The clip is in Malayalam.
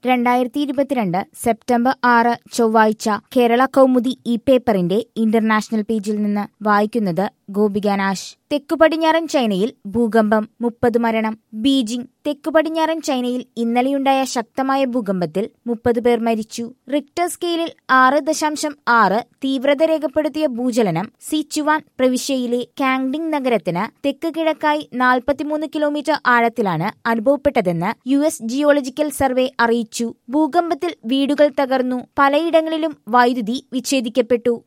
രണ്ടായിരത്തി ഇരുപത്തിരണ്ട് സെപ്റ്റംബർ ആറ് ചൊവ്വാഴ്ച കേരള കൗമുദി ഈ പേപ്പറിന്റെ ഇന്റർനാഷണൽ പേജിൽ നിന്ന് വായിക്കുന്നത് ഗോപിക നാശ് തെക്കു പടിഞ്ഞാറൻ ചൈനയിൽ ഭൂകമ്പം മുപ്പത് മരണം ബീജിംഗ് തെക്കു പടിഞ്ഞാറൻ ചൈനയിൽ ഇന്നലെയുണ്ടായ ശക്തമായ ഭൂകമ്പത്തിൽ മുപ്പത് പേർ മരിച്ചു റിക്ടർ സ്കെയിലിൽ ആറ് ദശാംശം ആറ് തീവ്രത രേഖപ്പെടുത്തിയ ഭൂചലനം സിച്ചുവാൻ പ്രവിശ്യയിലെ കാങ്ഡിംഗ് നഗരത്തിന് തെക്ക് കിഴക്കായി നാൽപ്പത്തിമൂന്ന് കിലോമീറ്റർ ആഴത്തിലാണ് അനുഭവപ്പെട്ടതെന്ന് യു എസ് ജിയോളജിക്കൽ സർവേ അറിയിച്ചു ഭൂകമ്പത്തിൽ വീടുകൾ തകർന്നു പലയിടങ്ങളിലും വൈദ്യുതി വിച്ഛേദിക്കപ്പെട്ടു